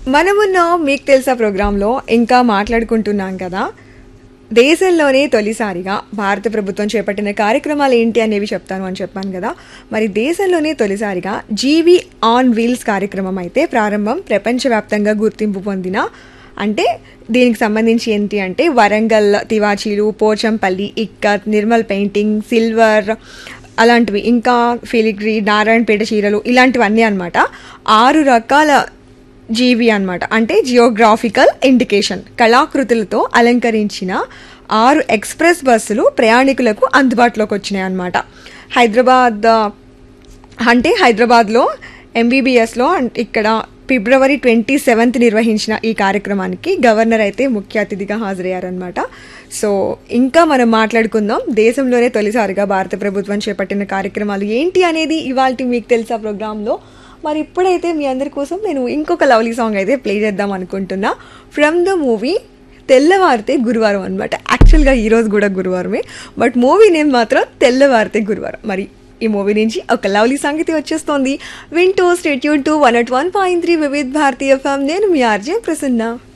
మనమున్న మీకు తెలుసా ప్రోగ్రాంలో ఇంకా మాట్లాడుకుంటున్నాం కదా దేశంలోనే తొలిసారిగా భారత ప్రభుత్వం చేపట్టిన కార్యక్రమాలు ఏంటి అనేవి చెప్తాను అని చెప్పాను కదా మరి దేశంలోనే తొలిసారిగా జీవి ఆన్ వీల్స్ కార్యక్రమం అయితే ప్రారంభం ప్రపంచవ్యాప్తంగా గుర్తింపు పొందిన అంటే దీనికి సంబంధించి ఏంటి అంటే వరంగల్ తివాచీలు పోచంపల్లి ఇక్కత్ నిర్మల్ పెయింటింగ్ సిల్వర్ అలాంటివి ఇంకా ఫిలిగ్రీ నారాయణపేట చీరలు ఇలాంటివన్నీ అనమాట ఆరు రకాల జీవి అన్నమాట అంటే జియోగ్రాఫికల్ ఇండికేషన్ కళాకృతులతో అలంకరించిన ఆరు ఎక్స్ప్రెస్ బస్సులు ప్రయాణికులకు అందుబాటులోకి వచ్చినాయి అన్నమాట హైదరాబాద్ అంటే హైదరాబాద్లో ఎంబీబీఎస్లో ఇక్కడ ఫిబ్రవరి ట్వంటీ సెవెంత్ నిర్వహించిన ఈ కార్యక్రమానికి గవర్నర్ అయితే ముఖ్య అతిథిగా హాజరయ్యారనమాట సో ఇంకా మనం మాట్లాడుకుందాం దేశంలోనే తొలిసారిగా భారత ప్రభుత్వం చేపట్టిన కార్యక్రమాలు ఏంటి అనేది ఇవాళ మీకు తెలుసా ప్రోగ్రాంలో మరి ఇప్పుడైతే మీ అందరి కోసం నేను ఇంకొక లవ్లీ సాంగ్ అయితే ప్లే చేద్దాం అనుకుంటున్నా ఫ్రమ్ ద మూవీ తెల్లవారితే గురువారం అనమాట యాక్చువల్గా ఈరోజు కూడా గురువారమే బట్ మూవీ నేమ్ మాత్రం తెల్లవారితే గురువారం మరి ఈ మూవీ నుంచి ఒక లవ్లీ సంగతి వచ్చేస్తోంది వింటూ stay tuned to one at one point three Vividh Bharatiya F M నేను మీ ఆర్జే ప్రసన్న